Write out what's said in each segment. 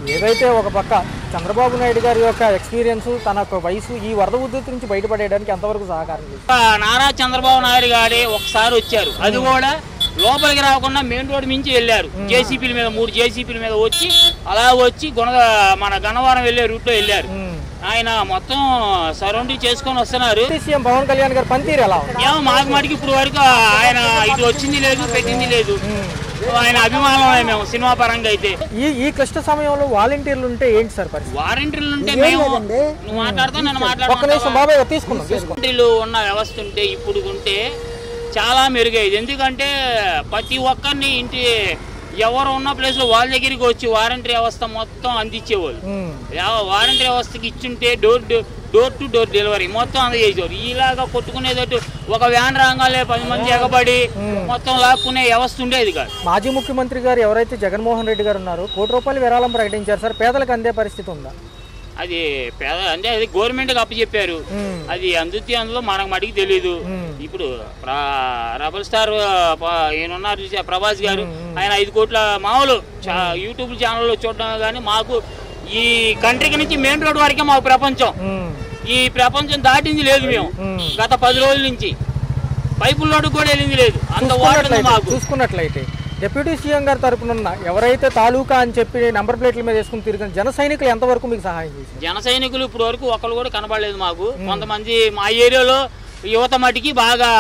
ఏదైతే ఒక పక్క చంద్రబాబు నాయుడు గారి యొక్క ఎక్స్పీరియన్స్ తన యొక్క వయసు ఈ వరద ఉద్ధృతి నుంచి బయటపడేయడానికి ఎంతవరకు సహకారం చేస్తుంది ఆ నారా చంద్రబాబు నాయుడు గారి ఒకసారి వచ్చారు అది కూడా లోపలికి రాకుండా మెయిన్ రోడ్ మించి వెళ్ళారు జేసీపీల మీద మూడు జేసీపీల మీద వచ్చి అలా వచ్చి గుణ మన గన్నవరం వెళ్ళే రూట్లో వెళ్ళారు ఉమ్. ఆయన మొత్తం సరౌండింగ్ చేసుకొని వస్తున్నారు డిప్యూటీ సీఎం పవన్ కళ్యాణ్ గారి పనితీరు ఎలా ఉంది ఏమో మాకు మటుకు ఇప్పుడు వరకు ఆయన ఇటు వచ్చింది లేదు పెట్టింది లేదు ఆయన అభిమానమే మేము సినిమా పరంగా అయితే ఈ ఈ క్లిష్ట సమయంలో వాలంటీర్లు ఉంటే ఏంటి సార్ పరిస్థితి వారంటీలు ఉంటే మేము నువ్వు మాట్లాడతా నేను ఒక్క నిమిషం మాట్లాడతా బాబాయ్ తీసుకున్నాం తీసుకున్నాం వారంటీలు ఉన్న వ్యవస్థ ఉంటే ఇప్పుడు ఉంటే చాలా మెరుగైంది ఎందుకంటే ప్రతి ఒక్కరిని ఇంటి ఎవరు ఉన్న ప్లేస్లో వాళ్ళ దగ్గరికి వచ్చి వారంటీ వ్యవస్థ మొత్తం అందించేవాళ్ళు ఉమ్. యా- వారంటీ వ్యవస్థకి ఇచ్చుంటే డోర్ డు- డోర్ టు డోర్ డెలివరీ మొత్తం అందజేసేవారు ఇలాగా కొట్టుకునేటట్టు ఒక వ్యాన్ రాగానే పది మంది ఎగబడి మొత్తం లాక్కునే వ్యవస్థ ఉండేది కాదు మాజీ ముఖ్యమంత్రి గారు ఎవరైతే జగన్మోహన్ రెడ్డి గారు ఉన్నారో కోటి రూపాయలు విరాళం ప్రకటించారు సార్ పేదలకు అందే పరిస్థితి ఉందా అది పేద అంటే అది గవర్నమెంట్కి అప్పచెప్పారు ఉమ్. అది అది అందుతే అందులో మనకు మటుకు తెలియదు మ్మ్. ఇప్పుడు ప్ర- రెబల్ స్టార్ ప- ఈయన ఉన్నారు చూసా ప్రభాస్ గారు ఆయన ఐదు కోట్ల మామూలు చా- యూట్యూబ్ ఛానల్లో చూడడం కానీ మాకు ఈ కంట్రీకి నుంచి మెయిన్ రోడ్ వరకే మాకు ప్రపంచం ఉమ్. ఈ ప్రపంచం దాటింది లేదు మేము మ్మ్. గత పది రోజుల నుంచి పైపుల రోడ్డు కూడా వెళ్ళింది లేదు అంత వాటర్ ఉంది చూసుకున్నట్లయితే మాకు చూసుకున్నట్లయితే డిప్యూటీ సీఎం గారి తరపున ఉన్న ఎవరైతే తాలూకా అని చెప్పి నంబర్ ప్లేట్ల మీద వేసుకుని తిరిగిన జన సైనికులు ఎంతవరకు మీకు సహాయం చేశారు జన సైనికులు ఇప్పుడు వరకు ఒకళ్ళు కూడా కనబడలేదు మాకు కొంతమంది మా ఏరియాలో యువత మటుకి బాగా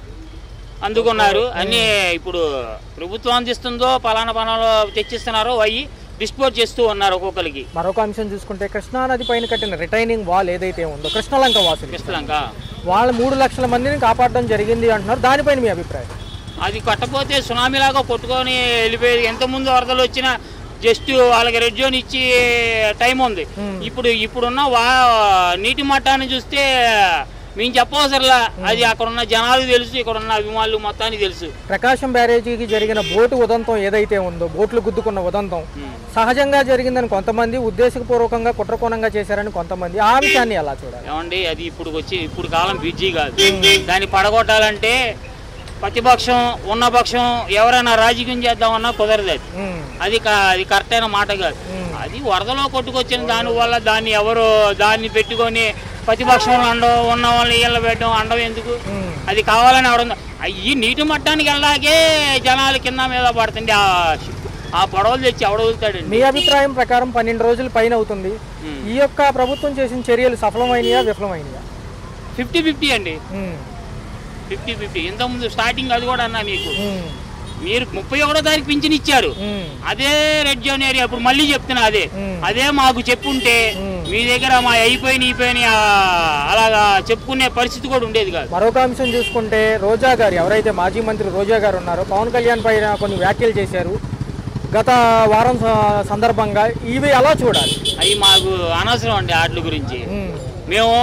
అందుకున్నారు అన్ని ఇప్పుడు ప్రభుత్వం అందిస్తుందో పలానా పలానా తెచ్చిస్తున్నారో అవి డిస్పోజ్ చేస్తూ ఉన్నారు ఒక్కొక్కరికి మరొక అంశం చూసుకుంటే కృష్ణా నది పైన కట్టిన రిటైనింగ్ వాల్ ఏదైతే ఉందో కృష్ణలంక వాసులు కృష్ణలంక వాళ్ళ మూడు లక్షల మందిని కాపాడడం జరిగింది అంటున్నారు దానిపైన మీ అభిప్రాయం అది కట్టపోతే సునామీలాగా కొట్టుకొని వెళ్ళిపోయేది ఎంత ముందు వరదలు వచ్చినా జస్ట్ వాళ్ళకి రెడ్ జోన్ ఇచ్చి టైం ఉంది ఇప్పుడు ఇప్పుడున్న వా నీటి మట్టాన్ని చూస్తే మేము చెప్పవసరలా అది అక్కడ ఉన్న జనాలకు తెలుసు ఇక్కడ ఉన్న అభిమానులు మొత్తానికి తెలుసు ప్రకాశం బ్యారేజీకి జరిగిన బోటు ఉదంతం ఏదైతే ఉందో బోట్లు గుద్దుకున్న ఉదంతం సహజంగా జరిగిందని కొంతమంది ఉద్దేశపూర్వకంగా కుట్రకోణంగా చేశారని కొంతమంది ఆ విషయాన్ని ఎలా చూడాలి ఏమండి అది ఇప్పుడు వచ్చి ఇప్పుడు కాలం బిజీ కాదు దాన్ని పడగొట్టాలంటే ప్రతిపక్షం ఉన్న పక్షం ఎవరైనా రాజకీయం చేద్దామన్నా కుదరదు అది ఉమ్, అది క- అది కరెక్ట్ అయిన మాట కాదు అది వరదలో కొట్టుకొచ్చిన దాని వల్ల దాన్ని ఎవరు దాన్ని పెట్టుకొని ప్రతిపక్షంలో అండ ఉన్న వాళ్ళని ఇళ్ళ పెట్టడం అండం ఎందుకు ఉమ్. అది కావాలని ఎవడ ఈ నీటి మట్టానికి వెళ్ళాకే జనాలు కింద మీద పడుతుంది ఆ షిప్- ఆ పడవలు తెచ్చి ఎవడ వదులుతాడండి మీ అభిప్రాయం ప్రకారం పన్నెండు రోజుల పైన అవుతుంది ఉమ్. ఈ యొక్క ప్రభుత్వం చేసిన చర్యలు సఫలమైనయా విఫలమైనయా ఫిఫ్టీ ఫిఫ్టీ అండి ఉమ్, ఫిఫ్టీ ఫిఫ్టీ ఇంతకుముందు స్టార్టింగ్ అది కూడా అన్నా మీకు ఉమ్, మీరు ముప్పై ఒకటో తారీఖు పింఛన్ ఇచ్చారు ఉమ్, అదే రెడ్ జోన్ ఏరియా ఇప్పుడు మళ్ళీ చెప్తున్నా అదే మ్మ్. అదే మాకు చెప్పుంటే మ్మ్. మీ దగ్గర మా అయిపోయిన అయిపోయిన అలాగా చెప్పుకునే పరిస్థితి కూడా ఉండేది కాదు మరొక అంశం చూసుకుంటే రోజా గారు ఎవరైతే మాజీ మంత్రి రోజా గారు ఉన్నారో పవన్ కళ్యాణ్ పైన కొన్ని వ్యాఖ్యలు చేశారు గత వారం స- సందర్భంగా ఇవి ఎలా చూడాలి అవి మాకు అనవసరం అండి ఆటల గురించి ఉమ్, మేము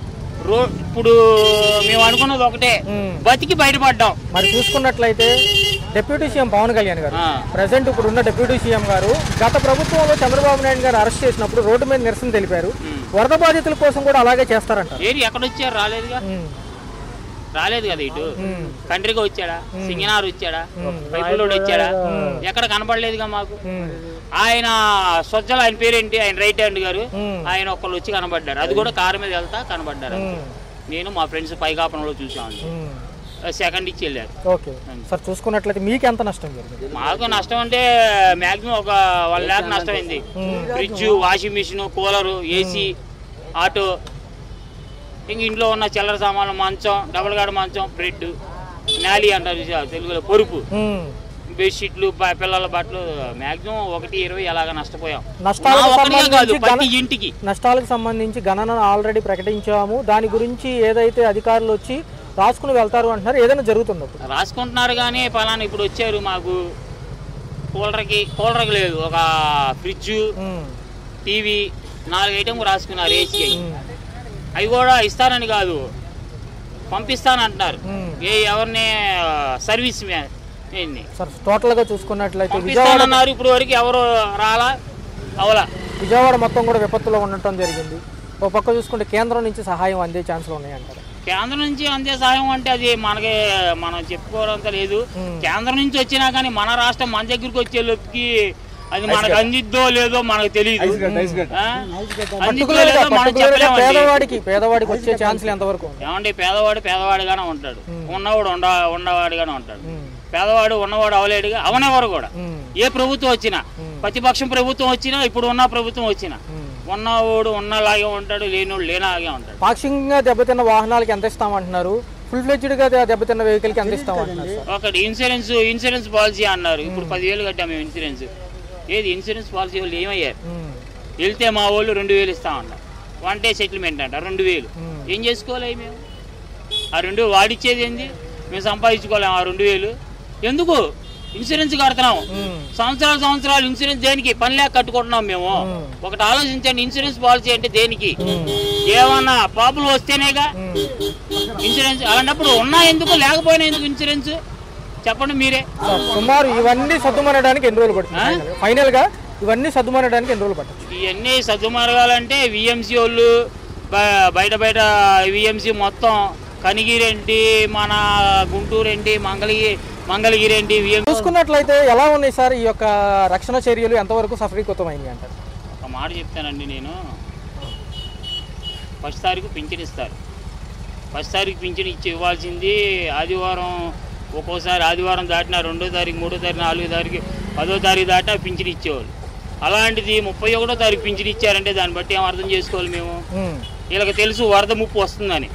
రో ఇప్పుడు మేము అనుకున్నది ఒకటే ఉమ్. బతికి బయటపడ్డాం మరి చూసుకున్నట్లయితే డిప్యూటీ సీఎం పవన్ కళ్యాణ్ గారు ఆ. ప్రజెంట్ ఇప్పుడు ఉన్న డిప్యూటీ సీఎం గారు గత ప్రభుత్వంలో చంద్రబాబు నాయుడు గారు అరెస్ట్ చేసినప్పుడు రోడ్డు మీద నిరసన తెలిపారు వరద బాధితుల కోసం కూడా అలాగే చేస్తారంట ఏరి ఎక్కడొచ్చారు రాలేదుగా ఉమ్, రాలేదు కదా ఇటు ఉమ్, కంట్రీగా వచ్చాడా సింగనార్ వచ్చాడా పైపులోడు వచ్చాడా ఎక్కడ కనపడలేదుగా మాకు ఉమ్, ఆయన స్వచ్ఛల ఆయన పేరేంటి ఆయన రైట్ హ్యాండ్ గారు ఉమ్, ఆయన ఒకళ్ళు వచ్చి కనబడ్డారు అది కూడా కారు మీద వెళ్తా కనబడ్డారు ఉమ్, నేను మా ఫ్రెండ్స్ పైకాపంలో చూసాను ఉమ్. సెకండ్ ఇచ్చి వెళ్ళారు ఓకే సార్ చూసుకున్నట్లయితే మీకు ఎంత నష్టం జరిగింది మాకు నష్టం అంటే మాక్సిమం ఒక వన్ ల్యాక్ నష్టమైంది fridge washing machine cooler AC auto ఇంక ఇంట్లో ఉన్న చిల్లర సామాన్లు మంచం డబుల్ గార్డ్ మంచం బ్రెడ్ నాలి అంటారు చూసావా తెలుగులో పొరుపు ఉమ్. బెడ్షీట్లు బ- పిల్లల బట్టలు మాక్సిమం ఒకటి ఇరవై అలాగా నష్టపోయాం నష్టాలకు నా ఒక్కడికే కాదు సంబంధించి ప్రతి గణ- ఇంటికి నష్టాలకు సంబంధించి గణన ఆల్రెడీ ప్రకటించాము దాని గురించి ఏదైతే అధికారులు వచ్చి రాసుకుని వెళ్తారు అంటున్నారు ఏదైనా జరుగుతుంది అప్పుడు రాసుకుంటున్నారు కానీ పలానా ఇప్పుడు వచ్చారు మాకు కూలర్కి కూలర్కి లేదు ఒక ఫ్రిడ్జ్ ఉమ్, టీవీ నాలుగు ఐటమ్ రాసుకున్నారు ఏసీ ఉమ్, అవి కూడా ఇస్తారని కాదు పంపిస్తానంటున్నారు ఉమ్. ఏ ఎవరిని సర్వీస్ మ్యాన్ ఏంది సార్ టోటల్గా చూసుకున్నట్లయితే విజయవాడ పంపిస్తానన్నారు ఇప్పుడు వరకు ఎవరు రాలా అవలా విజయవాడ మొత్తం కూడా విపత్తులో ఉండటం జరిగింది ఒక పక్క చూసుకుంటే కేంద్రం నుంచి సహాయం అందే ఛాన్సులు ఉన్నాయంటారు కేంద్రం నుంచి అందే సహాయం అంటే అది మనకి మనం చెప్పుకోవడంత లేదు ఉమ్. కేంద్రం నుంచి వచ్చినా కానీ మన రాష్ట్రం మన దగ్గరికి వచ్చే లోపుకి అది మనకు అందిద్దో లేదో మనకు తెలియదు ఆ? అందిద్దో పర్టికులర్ లేదో మనం చెప్పలేమండి పేదవాడికి పేదవాడికి వచ్చే ఛాన్సులు ఎంతవరకు ఏమండి పేదవాడు పేదవాడిగానే ఉంటాడు ఉన్నవాడు ఉండ ఉన్నవాడిగానే ఉంటాడు ఉమ్, పేదవాడు ఉన్నవాడు అవలేడుగా అవనేవారు కూడా ఉమ్, ఏ ప్రభుత్వం వచ్చినా ప్రతిపక్షం ప్రభుత్వం వచ్చినా ఇప్పుడు ఉన్న ప్రభుత్వం వచ్చినా ఉమ్. ఉన్నవాడు ఉన్నలాగే ఉంటాడు లేనివాడు లేనాగే ఉంటాడు పాక్షికంగా దెబ్బతిన్న వాహనాలకి ఎంత ఇస్తామంటున్నారు ఫుల్ ఫ్లెడ్జ్డ్ గా దెబ్బతిన్న వెహికల్ కి ఎంత ఇస్తామంటున్నారు సార్ ఒకటి ఇన్సూరెన్స్ ఇన్సూరెన్స్ పాలసీ అన్నారు ఇప్పుడు పదివేలు కట్టాము మేము ఇన్సూరెన్స్ ఏది ఇన్సూరెన్స్ పాలసీ వాళ్ళు ఏమయ్యారు ఉమ్, వెళ్తే మా వాళ్ళు రెండు వేలు ఇస్తామంట వన్ డే సెటిల్మెంట్ అంట రెండు వేలు ఉమ్. ఏం చేసుకోవాలి మేము ఆ రెండు వాడిచ్చేది ఏంది మేము సంపాదించుకోలేము ఆ రెండు వేలు ఎందుకు ఇన్సూరెన్స్ కడుతున్నాం ఉమ్, సంవత్సరాలు సంవత్సరాలు ఇన్సూరెన్స్ దేనికి పని లేక కట్టుకుంటున్నాం మేము ఉమ్. ఒకటి ఆలోచించండి ఇన్సూరెన్స్ పాలసీ అంటే దేనికి ఉమ్, ఏమన్నా ప్రాబ్లం వస్తేనేగా ఉమ్. ఇన్సూరెన్స్ అలాంటప్పుడు ఉన్నా ఎందుకు లేకపోయినా ఎందుకు ఇన్సూరెన్స్ చెప్పండి మీరే సార్, సుమారు ఇవన్నీ సర్దుమనడానికి ఎన్ని రోజులు పడుతుంది ఫైనల్ గా ఇవన్నీ సర్దుమనడానికి ఎన్ని రోజులు పడుతుంది ఇవన్నీ సద్దుమరగాలంటే విఎంసి వాళ్ళు బ- బయట బయట విఎంసి మొత్తం కనిగిరి ఏంటి మన గుంటూరు ఏంటి మంగళగిరి మంగళగిరి ఏంటి విఎంసి చూసుకున్నట్లయితే ఎలా ఉన్నాయి సార్ ఈ యొక్క రక్షణ చర్యలు ఎంతవరకు సఫలీకృతమైంది అంటారు ఒక మాట చెప్తానండి నేను ఫస్ట్ తారీఖు పింఛన్ ఇస్తారు ఫస్ట్ తారీఖు పింఛన్ ఇచ్చి ఇవ్వాల్సింది ఆదివారం ఒక్కోసారి ఆదివారం దాటినా రెండో తారీఖు మూడో తారీఖు నాలుగో తారీఖు పదో తారీఖు దాటినా పింఛన్ ఇచ్చేవాళ్ళు అలాంటిది ముప్పై ఒకటో తారీఖు పింఛన్ ఇచ్చారంటే దాన్ని బట్టి ఏం అర్థం చేసుకోవాలి మేము ఉమ్, వీళ్ళకి తెలుసు వరద ముప్పు వస్తుందని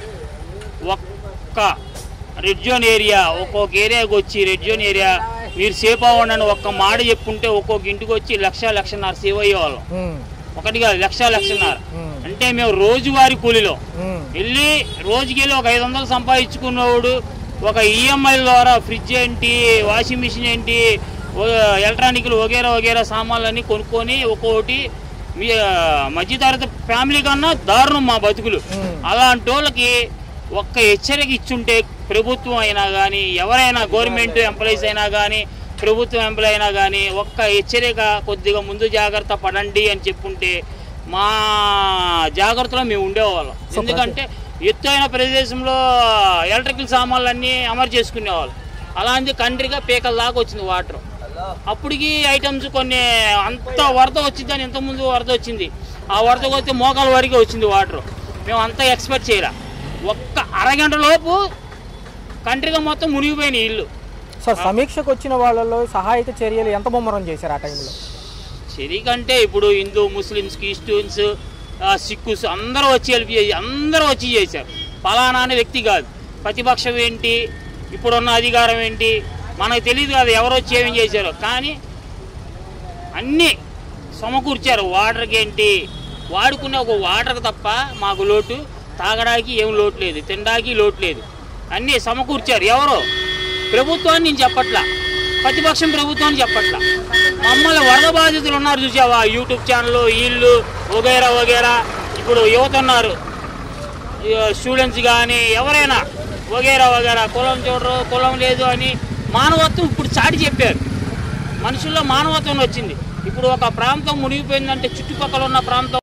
ఒక్క రెడ్ జోన్ ఏరియా ఒక్కొక్క ఏరియాకి వచ్చి రెడ్ జోన్ ఏరియా మీరు సేఫ్ అవ్వండి ఒక్క మాట చెప్పుంటే ఒక్కొక్క ఇంటికి వచ్చి లక్ష లక్షన్నర సేవ్ అయ్యేవాళ్ళం ఉమ్, ఒకటి కాదు లక్ష లక్షన్నర ఉమ్, అంటే మేము రోజువారీ కూలీలో ఉమ్, వెళ్ళి రోజుకి వెళ్ళి ఒక ఐదు వందలు సంపాదించుకున్నవాడు ఒక ఈఎంఐ ద్వారా ఫ్రిడ్జ్ ఏంటి వాషింగ్ మిషన్ ఏంటి ఓ- ఎలక్ట్రానిక్లు వగేరా వగేరా సామాన్లన్నీ కొనుక్కొని ఒక్కొక్కటి మీ మధ్యతరగతి ఫ్యామిలీ కన్నా దారుణం మా బతుకులు ఉమ్. అలాంటి వాళ్ళకి ఒక్క హెచ్చరిక ఇచ్చుంటే ప్రభుత్వం అయినా కానీ ఎవరైనా గవర్నమెంట్ ఎంప్లాయీస్ అయినా కానీ ప్రభుత్వం ఎంప్లాయ్ అయినా కానీ ఒక్క హెచ్చరిక కొద్దిగా ముందు జాగ్రత్త పడండి అని చెప్పుంటే మా జాగ్రత్తలో మేము ఉండేవాళ్ళం ఎందుకంటే ఎత్తైన ప్రదేశంలో ఎలక్ట్రికల్ సామాన్లన్నీ అమరు చేసుకునేవాళ్ళు అలాంటి కంట్రీగా పీకల దాకా వచ్చింది వాటర్ అప్పటికి ఐటమ్స్ కొన్ని అంత వరద వచ్చిందని ఇంతకుముందు వరద వచ్చింది ఆ వరద వస్తే మోకాల వరకు వచ్చింది వాటర్ మేము అంతా ఎక్స్పెక్ట్ చేయలే ఒక్క అరగంట లోపు కంట్రీగా మొత్తం మునిగిపోయినాయి ఇల్లు సార్ సమీక్షకు వచ్చిన వాళ్ళలో సహాయక చర్యలు ఎంత ముమ్మరం చేశారు ఆ టైంలో కంటే ఇప్పుడు హిందూ ముస్లిమ్స్ క్రిస్టియన్స్ ఆ, సిక్కుస్ అందరూ వచ్చి హెల్ప్ చేసి అందరూ వచ్చి చేశారు ఫలానా అనే వ్యక్తి కాదు ప్రతిపక్షం ఏంటి ఇప్పుడున్న అధికారం ఏంటి మనకు తెలియదు కదా ఎవరు వచ్చి ఏమేం చేశారో కానీ అన్నీ సమకూర్చారు వాటర్కి ఏంటి వాడుకునే ఒక వాటర్కి తప్ప మాకు లోటు తాగడానికి ఏం లోటు లేదు తినడానికి లోటు లేదు అన్నీ సమకూర్చారు ఎవరో ప్రభుత్వాన్ని నేను చెప్పట్లా ప్రతిపక్షం ప్రభుత్వాన్ని చెప్పట్లా మమ్మల్ని వరద బాధితులు ఉన్నారు చూసావా యూట్యూబ్ ఛానల్ వీళ్ళు వగైరా వగైరా ఇప్పుడు యువత ఉన్నారు స్టూడెంట్స్ కానీ ఎవరైనా వగేరా వగేరా కులం చూడరు కులం లేదు అని మానవత్వం ఇప్పుడు చాటి చెప్పారు మనుషుల్లో మానవత్వం వచ్చింది ఇప్పుడు ఒక ప్రాంతం మునిగిపోయిందంటే చుట్టుపక్కల ఉన్న ప్రాంతం